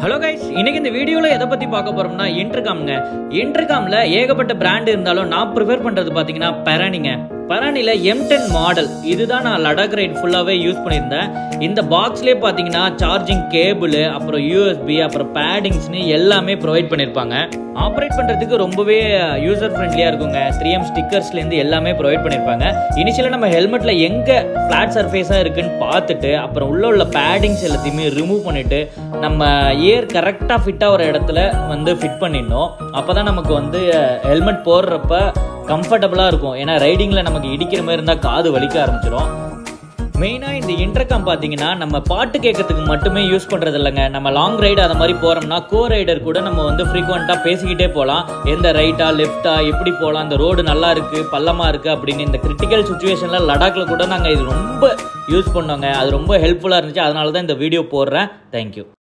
hello guys இன்னைக்கு இந்த வீடியோவில் எதை பற்றி பார்க்க போகிறோம்னா இன்டர்காம்ங்க இன்டர்காமில் ஏகப்பட்ட பிராண்ட் இருந்தாலும் நான் ப்ரிஃபர் பண்ணுறது பார்த்தீங்கன்னா பெரானிங்க பெரானியில் எம் டென் மாடல் இதுதான் நான் லடாக் ரைட் ஃபுல்லாகவே யூஸ் பண்ணியிருந்தேன் இந்த பாக்ஸ்லேயே பார்த்தீங்கன்னா சார்ஜிங் கேபிள் அப்புறம் யூஎஸ்பி அப்புறம் பேடிங்ஸ்னு எல்லாமே ப்ரொவைட் பண்ணியிருப்பாங்க ஆப்ரேட் பண்ணுறதுக்கு ரொம்பவே யூசர் ஃப்ரெண்ட்லியாக இருக்குங்க த்ரீ எம் ஸ்டிக்கர்ஸ்லேருந்து எல்லாமே ப்ரொவைட் பண்ணியிருப்பாங்க இனிஷியலாக நம்ம ஹெல்மெட்டில் எங்கே ஃப்ளாட் சர்ஃபேஸாக இருக்குன்னு பார்த்துட்டு அப்புறம் உள்ள உள்ள பேடிங்ஸ் எல்லாத்தையுமே ரிமூவ் பண்ணிவிட்டு நம்ம இயர் கரெக்டாக ஃபிட்டாக ஒரு இடத்துல வந்து ஃபிட் பண்ணிடணும் அப்போ தான் நமக்கு வந்து ஹெல்மெட் போடுறப்ப கம்ஃபர்டபுளாக இருக்கும் ஏன்னா ரைடிங்கில் நமக்கு இடிக்கிற மாதிரி இருந்தால் காது வலிக்க ஆரம்பிச்சிடும் மெயினாக இந்த இன்டர்காம் பார்த்தீங்கன்னா நம்ம பாட்டு கேட்கறதுக்கு மட்டுமே யூஸ் பண்ணுறது இல்லைங்க நம்ம லாங் ரைடு அதை மாதிரி போகிறோம்னா கோ ரைடர் கூட நம்ம வந்து ஃப்ரீக்வெண்ட்டாக பேசிக்கிட்டே போகலாம் எந்த ரைட்டா லெஃப்டா எப்படி போகலாம் இந்த ரோடு நல்லா இருக்குது பள்ளமாக இருக்குது அப்படின்னு இந்த கிரிட்டிக்கல் சுச்சுவேஷனில் லடாக்கில் கூட நாங்கள் இது ரொம்ப யூஸ் பண்ணோங்க அது ரொம்ப ஹெல்ப்ஃபுல்லாக இருந்துச்சு அதனால தான் இந்த வீடியோ போடுறேன் தேங்க்யூ